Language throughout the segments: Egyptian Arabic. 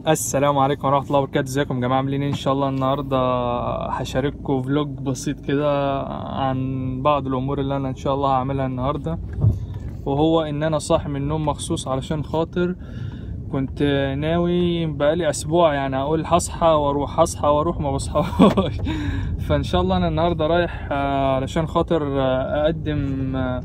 السلام عليكم ورحمة الله وبركاته ازيكم يا جماعة عاملين ايه ان شاء الله النهاردة هشارككم فلوج بسيط كده عن بعض الامور اللي انا ان شاء الله هعملها النهاردة وهو ان انا صاحي من النوم مخصوص علشان خاطر كنت ناوي بقالي اسبوع يعني اقول هصحى واروح هصحى واروح ما بصحاش فان شاء الله انا النهاردة رايح آه، علشان خاطر آه، اقدم آه،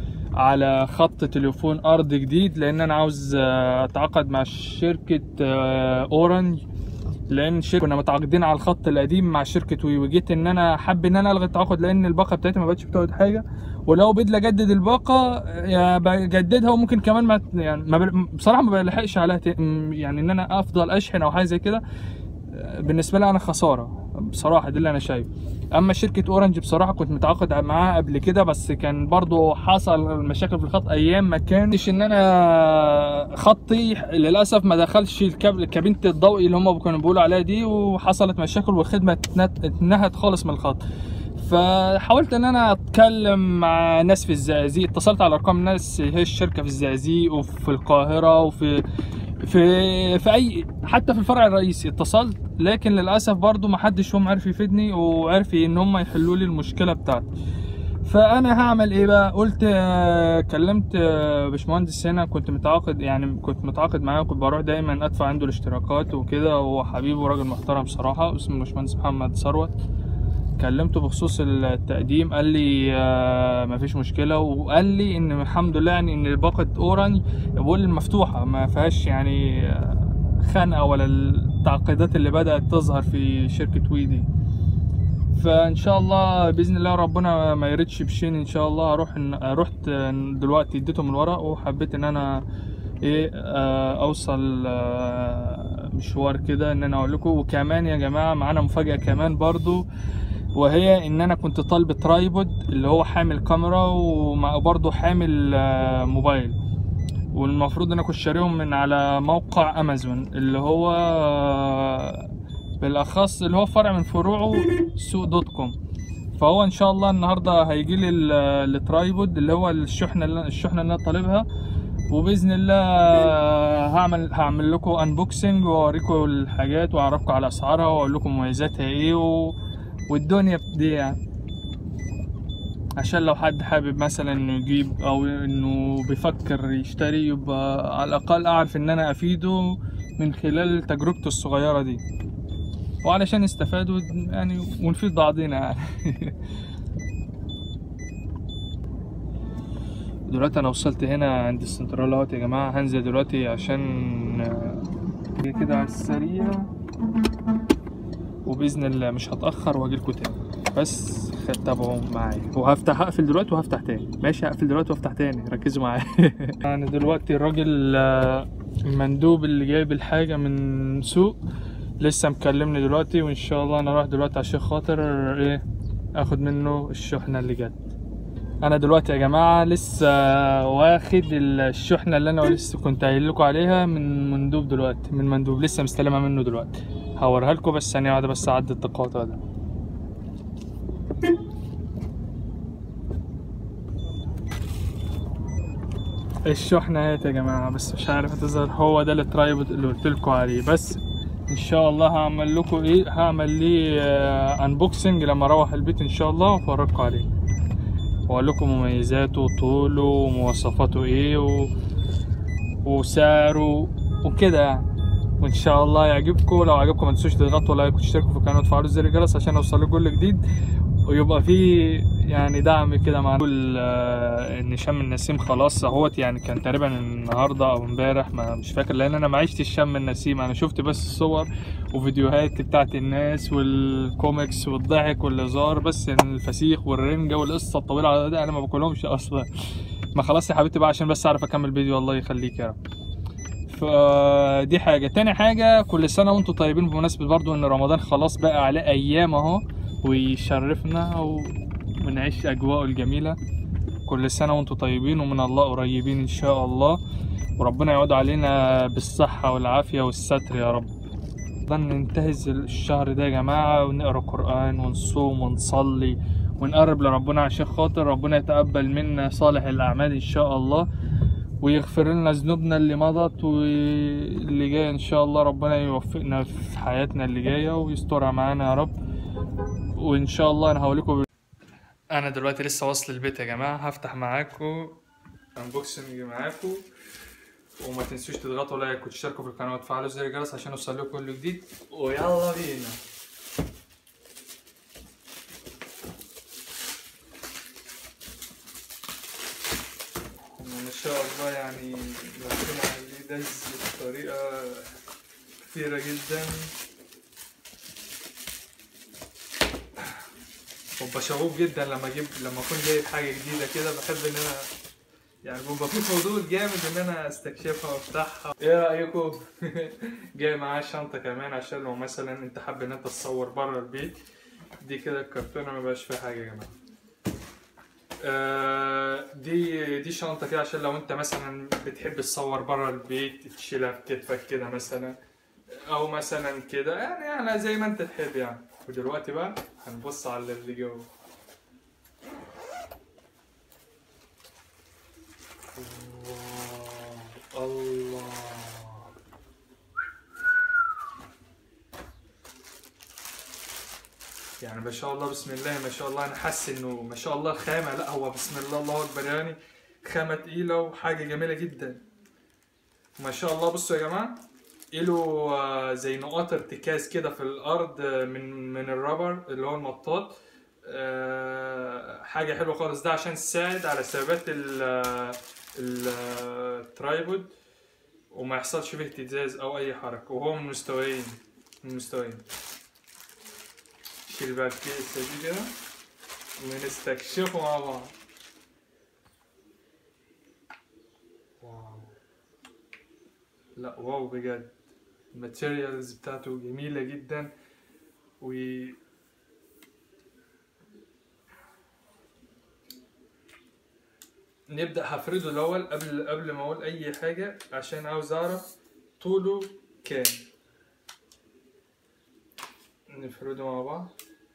على خط تليفون ارض جديد لان انا عاوز آه، اتعاقد مع شركه آه، اورنج لان شركة كنا متعاقدين على الخط القديم مع شركه وي وجيت ان انا حابب ان انا الغي التعاقد لان الباقه بتاعتي ما بقتش بتقعد حاجه ولو بدي اجدد الباقه آه، بجددها وممكن كمان ما يعني ما بل- بصراحه ما بلحقش عليها ت- م- يعني ان انا افضل اشحن او حاجه زي كده آه، بالنسبه لي انا خساره بصراحه ده اللي انا شايفه اما شركه اورنج بصراحه كنت متعاقد معاها قبل كده بس كان برضو حصل مشاكل في الخط ايام ما كانش ان انا خطي للاسف ما دخلش الكابل كابينه الضوئي اللي هم كانوا بيقولوا عليها دي وحصلت مشاكل والخدمه اتنت- اتنهت خالص من الخط فحاولت ان انا اتكلم مع ناس في الزقازيق اتصلت على ارقام ناس هي الشركه في الزقازيق وفي القاهره وفي في في اي حتى في الفرع الرئيسي اتصلت لكن للاسف برضو ما حدش فيهم عرف يفيدني وعرف ان هم يحلوا لي المشكله بتاعتي فانا هعمل ايه بقى قلت آه، كلمت آه، باشمهندس هنا كنت متعاقد يعني كنت متعاقد معاه كنت بروح دايما ادفع عنده الاشتراكات وكده هو حبيبي وراجل محترم صراحه اسمه باشمهندس محمد ثروت كلمته بخصوص التقديم قال لي آه مفيش مشكله وقال لي ان الحمد لله يعني ان باقه اورنج بقول مفتوحه ما فيهاش يعني آه، خنقه ولا التعقيدات اللي بدات تظهر في شركه وي دي فان شاء الله باذن الله ربنا ما يردش بشين ان شاء الله اروح رحت دلوقتي اديتهم الورق وحبيت ان انا ايه آه، اوصل آه، مشوار كده ان انا اقول لكم وكمان يا جماعه معانا مفاجاه كمان برضو وهي ان انا كنت طالب ترايبود اللي هو حامل كاميرا وبرضه حامل آه، موبايل والمفروض ان انا كنت شاريهم من على موقع امازون اللي هو آه، بالاخص اللي هو فرع من فروعه سوق دوت كوم فهو ان شاء الله النهارده هيجي لي ال- الترايبود اللي هو الشحنه اللي الشحنه اللي انا طالبها وباذن الله هعمل هعمل لكم انبوكسنج واوريكم الحاجات واعرفكم على اسعارها واقول لكم مميزاتها ايه و... والدنيا دي يعني عشان لو حد حابب مثلا انه يجيب او انه بيفكر يشتري يبقى على الاقل اعرف ان انا افيده من خلال تجربته الصغيره دي وعلشان يستفادوا يعني ونفيد بعضنا يعني دلوقتي انا وصلت هنا عند السنترال اهوت يا جماعه هنزل دلوقتي عشان آه، كده على السريع وباذن الله مش هتاخر واجيلكوا تاني بس تابعوا معايا وهفتح هقفل دلوقتي وهفتح تاني ماشي هقفل دلوقتي وافتح تاني ركزوا معايا انا دلوقتي الراجل آه، المندوب اللي جايب الحاجه من سوق لسه مكلمني دلوقتي وان شاء الله انا رايح دلوقتي عشان خاطر ايه اخد منه الشحنه اللي جت انا دلوقتي يا جماعه لسه واخد الشحنه اللي انا لسه كنت قايل لكم عليها من مندوب دلوقتي من مندوب لسه مستلمها منه دلوقتي هوريها لكم بس ثانيه واحده بس اعدي التقاطع ده الشحنة اهيت يا جماعة بس مش عارف هتظهر هو ده الترايبود اللي قلت لكم عليه بس ان شاء الله هعمل لكم ايه هعمل ليه انبوكسنج لما اروح البيت ان شاء الله وافرجكم عليه واقول لكم مميزاته وطوله ومواصفاته ايه و... وسعره وكده يعني وان شاء الله يعجبكم لو عجبكم ما تنسوش تضغطوا لايك وتشتركوا في القناه وتفعلوا زر الجرس عشان اوصل لكم كل جديد ويبقى في يعني دعم كده مع نقول آه، ان شم النسيم خلاص اهوت يعني كان تقريبا النهارده او امبارح ما مش فاكر لان انا ما عشتش شم النسيم انا شفت بس الصور وفيديوهات بتاعت الناس والكوميكس والضحك والهزار بس الفسيخ والرنجه والقصه الطويله على ده انا ما باكلهمش اصلا ما خلاص يا حبيبتي بقى عشان بس اعرف اكمل فيديو الله يخليك يا رب فدي حاجة تاني حاجة كل سنة وانتم طيبين بمناسبة برضو ان رمضان خلاص بقى عليه ايام اهو ويشرفنا و- ونعيش اجواءه الجميلة كل سنة وانتم طيبين ومن الله قريبين ان شاء الله وربنا يعود علينا بالصحة والعافية والستر يا رب ده ننتهز الشهر ده يا جماعة ونقرا قرآن ونصوم ونصلي ونقرب لربنا عشان خاطر ربنا يتقبل منا صالح الأعمال إن شاء الله ويغفر لنا ذنوبنا اللي مضت واللي جاية ان شاء الله ربنا يوفقنا في حياتنا اللي جاية ويسترها معانا يا رب وان شاء الله انا هوريكم انا دلوقتي لسه واصل البيت يا جماعة هفتح معاكم انبوكسنج معاكم وما تنسوش تضغطوا لايك وتشتركوا في القناة وتفعلوا زر الجرس عشان يوصل لكم كل جديد ويلا بينا ما شاء الله يعني ربنا عليه دز بطريقة كتيرة جدا وببقى شغوف جدا لما اجيب لما اكون جايب حاجة جديدة كده بحب ان انا يعني بيبقى في فضول جامد ان انا استكشفها وافتحها ايه رايكم جاي معاه شنطه كمان عشان لو مثلا انت حابب ان انت تصور بره البيت دي كده الكرتونه ما بقاش فيها حاجه يا جماعه آه، دي دي شنطه كده عشان لو انت مثلا بتحب تصور بره البيت تشيلها في كتفك كده مثلا او مثلا كده يعني يعني زي ما انت تحب يعني ودلوقتي بقى هنبص على اللي جوه واو الله يعني ما شاء الله بسم الله ما شاء الله انا حاسس انه ما شاء الله خامه لا هو بسم الله الله اكبر يعني خامه تقيله وحاجه جميله جدا ما شاء الله بصوا يا جماعه له آه، زي نقاط ارتكاز كده في الارض آه، من من الرابر اللي هو المطاط آه، حاجه حلوه خالص ده عشان تساعد على ثبات ال- ال- الترايبود وما يحصلش فيه اهتزاز او اي حركه وهو من مستويين من مستويين شيل بقى الكيسه دي كده ونستكشفه مع بعض واو لا واو بجد الماتيريالز بتاعته جميلة جدا و نبدأ هفرده الأول قبل قبل ما أقول أي حاجة عشان عاوز أعرف طوله كام نفرده مع بعض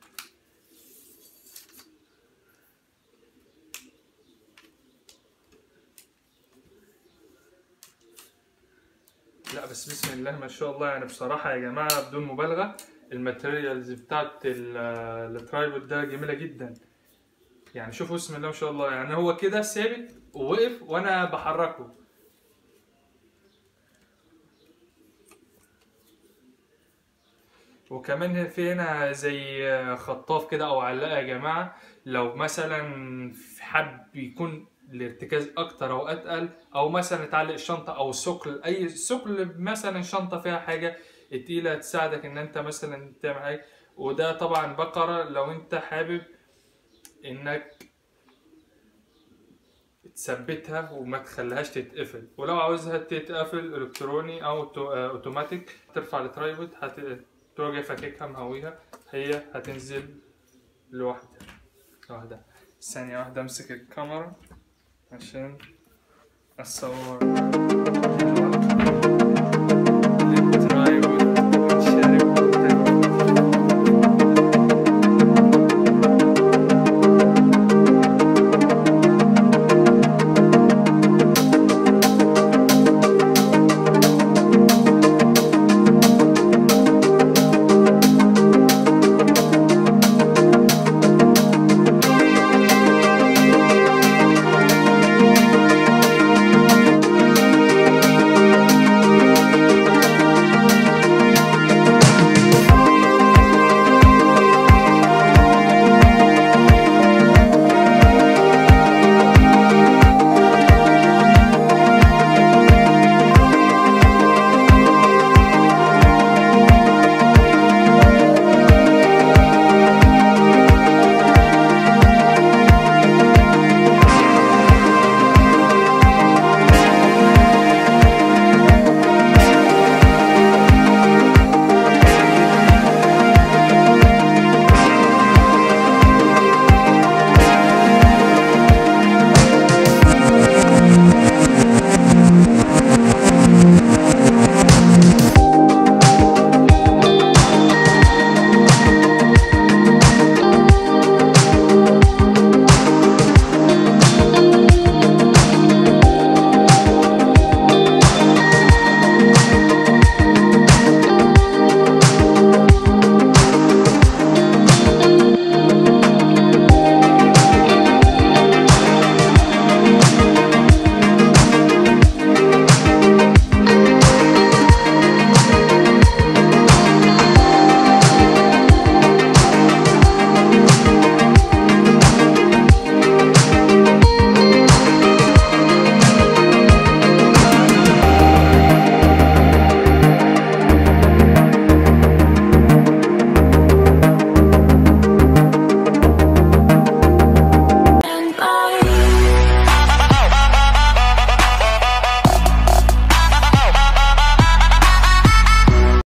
لا بس بسم الله ما شاء الله يعني بصراحة يا جماعة بدون مبالغة الماتيريالز بتاعت ال- الترايبود ده جميلة جدا يعني شوفوا بسم الله ما شاء الله يعني هو كده ثابت ووقف وانا بحركه وكمان في هنا زي خطاف كده او علاقه يا جماعه لو مثلا حب يكون الارتكاز اكتر او اتقل او مثلا تعلق الشنطه او ثقل اي ثقل مثلا شنطه فيها حاجه تقيله تساعدك ان انت مثلا تعمل حاجه وده طبعا بقره لو انت حابب انك تثبتها وما تخليهاش تتقفل ولو عاوزها تتقفل الكتروني او تو- آه، اوتوماتيك ترفع الترايبود هت- تروح فككها مهويها هي هتنزل لوحدها لوحدها ثانية واحدة امسك الكاميرا عشان اصور